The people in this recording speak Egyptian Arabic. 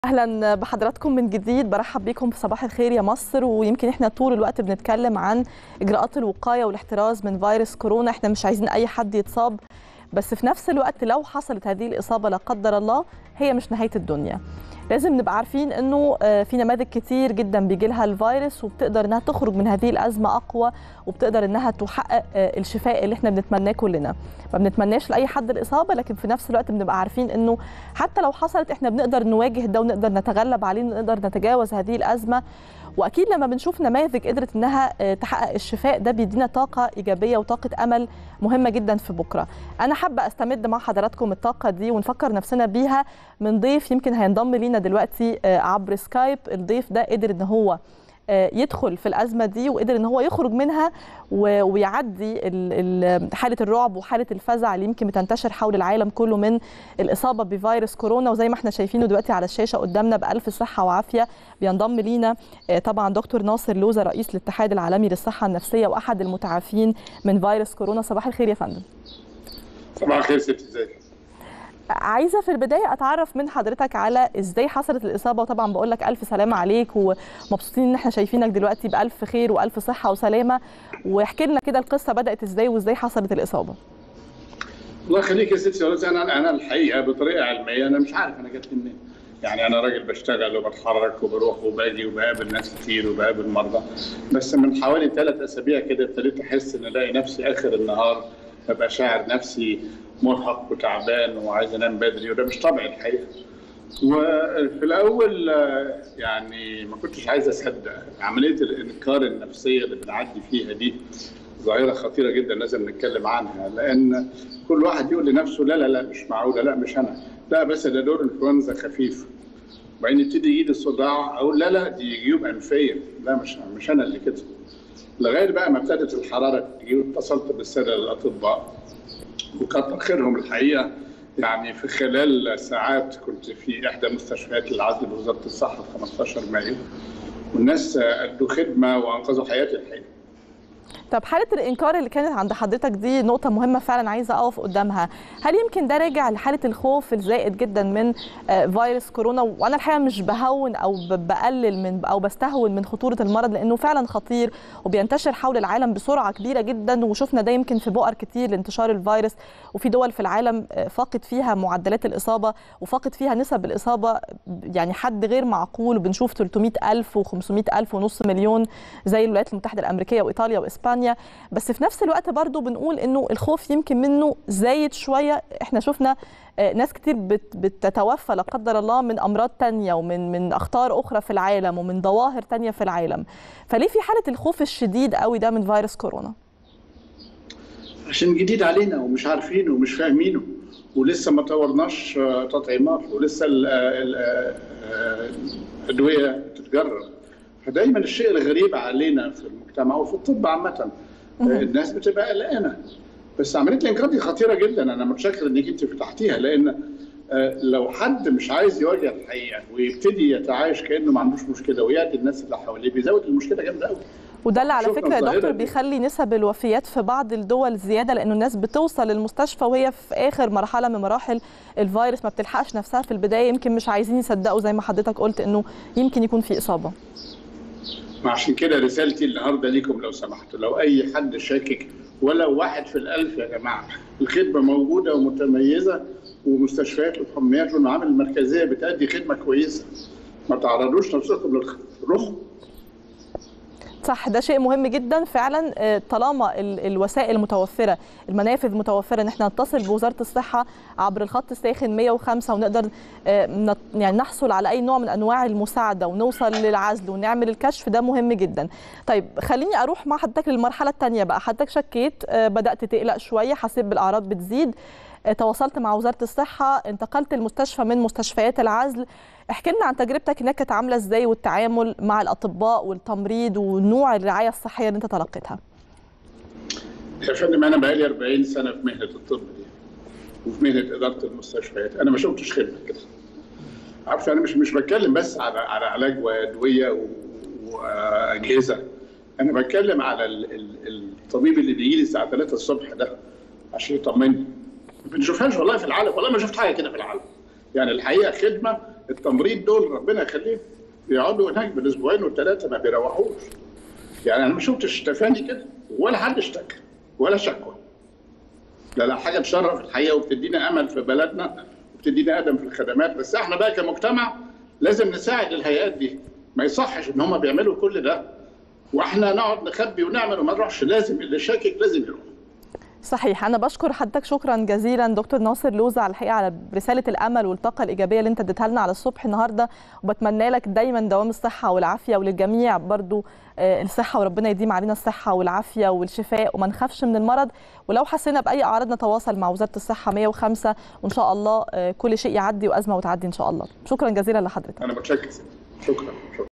اهلا بحضراتكم من جديد برحب بكم في صباح الخير يا مصر ويمكن احنا طول الوقت بنتكلم عن اجراءات الوقايه والاحتراز من فيروس كورونا احنا مش عايزين اي حد يتصاب بس في نفس الوقت لو حصلت هذه الاصابه لا قدر الله هي مش نهايه الدنيا لازم نبقى عارفين انه في نماذج كتير جدا بيجي لها الفيروس وبتقدر انها تخرج من هذه الازمه اقوى وبتقدر انها تحقق الشفاء اللي احنا بنتمناه كلنا ما بنتمناش لاي حد الاصابه لكن في نفس الوقت بنبقى عارفين انه حتى لو حصلت احنا بنقدر نواجه ده ونقدر نتغلب عليه ونقدر نتجاوز هذه الازمه واكيد لما بنشوف نماذج قدرت انها تحقق الشفاء ده بيدينا طاقه ايجابيه وطاقه امل مهمه جدا في بكره انا حابه استمد مع حضراتكم الطاقه دي ونفكر نفسنا بيها من ضيف يمكن هينضم لينا دلوقتي عبر سكايب الضيف ده قدر ان هو يدخل في الازمه دي وقدر ان هو يخرج منها ويعدي حاله الرعب وحاله الفزع اللي يمكن بتنتشر حول العالم كله من الاصابه بفيروس كورونا وزي ما احنا شايفينه دلوقتي على الشاشه قدامنا بالف صحه وعافيه بينضم لينا طبعا دكتور ناصر لوزه رئيس الاتحاد العالمي للصحه النفسيه واحد المتعافين من فيروس كورونا صباح الخير يا فندم صباح الخير ست ازيك عايزه في البدايه اتعرف من حضرتك على ازاي حصلت الاصابه وطبعا بقول لك الف سلامه عليك ومبسوطين ان احنا شايفينك دلوقتي بالف خير والف صحه وسلامه واحكي لنا كده القصه بدات ازاي وازاي حصلت الاصابه الله يخليك يا ستي انا انا الحقيقه بطريقه علميه انا مش عارف انا جت منين يعني انا راجل بشتغل وبتحرك وبروح وباجي وبقابل ناس كتير وبقابل مرضى بس من حوالي ثلاث اسابيع كده ابتديت احس ان الاقي نفسي اخر النهار ببقى شاعر نفسي مرهق وتعبان وعايز انام بدري وده مش طبيعي الحقيقه. وفي الاول يعني ما كنتش عايز اصدق عمليه الانكار النفسيه اللي بنعدي فيها دي ظاهره خطيره جدا لازم نتكلم عنها لان كل واحد يقول لنفسه لا لا لا مش معقوله لا مش انا لا بس ده دور انفلونزا خفيف وبعدين يبتدي يجي لي صداع اقول لا لا دي جيوب انفيه لا مش مش انا اللي كده لغايه بقى ما ابتدت الحراره تجي واتصلت بالساده الاطباء وكتر خيرهم الحقيقه يعني في خلال ساعات كنت في احدى مستشفيات العزل بوزاره الصحه في 15 مايو والناس ادوا خدمه وانقذوا حياتي الحقيقه. طب حاله الانكار اللي كانت عند حضرتك دي نقطه مهمه فعلا عايزه اقف قدامها هل يمكن ده راجع لحاله الخوف الزائد جدا من فيروس كورونا وانا الحقيقه مش بهون او بقلل من او بستهون من خطوره المرض لانه فعلا خطير وبينتشر حول العالم بسرعه كبيره جدا وشفنا ده يمكن في بؤر كتير لانتشار الفيروس وفي دول في العالم فاقد فيها معدلات الاصابه وفاقد فيها نسب الاصابه يعني حد غير معقول وبنشوف 300000 و500000 ونص مليون زي الولايات المتحده الامريكيه وايطاليا واسبانيا بس في نفس الوقت برضو بنقول انه الخوف يمكن منه زايد شويه احنا شفنا ناس كتير بتتوفى لا قدر الله من امراض تانية ومن من اخطار اخرى في العالم ومن ظواهر تانية في العالم فليه في حاله الخوف الشديد قوي ده من فيروس كورونا عشان جديد علينا ومش عارفينه ومش فاهمينه ولسه ما طورناش تطعيمات ولسه الادويه تتجرب فدايما الشيء الغريب علينا في المجتمع وفي الطب عامه الناس بتبقى قلقانه بس عمليه الانكار دي خطيره جدا انا متشكر انك انت فتحتيها لان لو حد مش عايز يواجه الحقيقه ويبتدي يتعايش كانه ما عندوش مشكله ويأتي الناس اللي حواليه بيزود المشكله جامده قوي وده اللي على فكره يا دكتور بيخلي نسب الوفيات في بعض الدول زياده لانه الناس بتوصل للمستشفى وهي في اخر مرحله من مراحل الفيروس ما بتلحقش نفسها في البدايه يمكن مش عايزين يصدقوا زي ما حضرتك قلت انه يمكن يكون في اصابه عشان كده رسالتي النهارده ليكم لو سمحتوا لو اي حد شاكك ولو واحد في الألف يا جماعة الخدمة موجودة ومتميزة ومستشفيات والحميات والمعامل المركزية بتأدي خدمة كويسة ما تعرضوش نفسكم للرخم صح ده شيء مهم جدا فعلا طالما الوسائل متوفره المنافذ متوفره ان احنا نتصل بوزاره الصحه عبر الخط الساخن 105 ونقدر يعني نحصل على اي نوع من انواع المساعده ونوصل للعزل ونعمل الكشف ده مهم جدا طيب خليني اروح مع حضرتك للمرحله الثانيه بقى حضرتك شكيت بدات تقلق شويه حسيت بالاعراض بتزيد تواصلت مع وزاره الصحه انتقلت المستشفى من مستشفيات العزل احكي لنا عن تجربتك هناك كانت عامله ازاي والتعامل مع الاطباء والتمريض ونوع الرعايه الصحيه اللي انت تلقيتها يا فندم انا بقالي 40 سنه في مهنه الطب دي وفي مهنه اداره المستشفيات انا ما شفتش خدمه كده عارف انا مش مش بتكلم بس على على علاج وادويه واجهزه انا بتكلم على الطبيب اللي بيجي لي الساعه 3 الصبح ده عشان يطمني ما بنشوفهاش والله في العالم والله ما شفت حاجه كده في العالم يعني الحقيقه خدمه التمريض دول ربنا يخليهم بيقعدوا هناك بالاسبوعين والثلاثه ما بيروحوش يعني انا ما شفتش تفاني كده ولا حد اشتكى ولا شكوى لا لا حاجه تشرف الحقيقه وبتدينا امل في بلدنا وبتدينا ادم في الخدمات بس احنا بقى كمجتمع لازم نساعد الهيئات دي ما يصحش ان هم بيعملوا كل ده واحنا نقعد نخبي ونعمل وما نروحش لازم اللي شاكك لازم يروح صحيح انا بشكر حضرتك شكرا جزيلا دكتور ناصر لوزة على الحقيقه على رساله الامل والطاقه الايجابيه اللي انت اديتها لنا على الصبح النهارده وبتمنى لك دايما دوام الصحه والعافيه وللجميع برضو الصحه وربنا يديم علينا الصحه والعافيه والشفاء وما نخافش من المرض ولو حسينا باي اعراض نتواصل مع وزاره الصحه 105 وان شاء الله كل شيء يعدي وازمه وتعدي ان شاء الله شكرا جزيلا لحضرتك انا بتشكر شكرا شكرا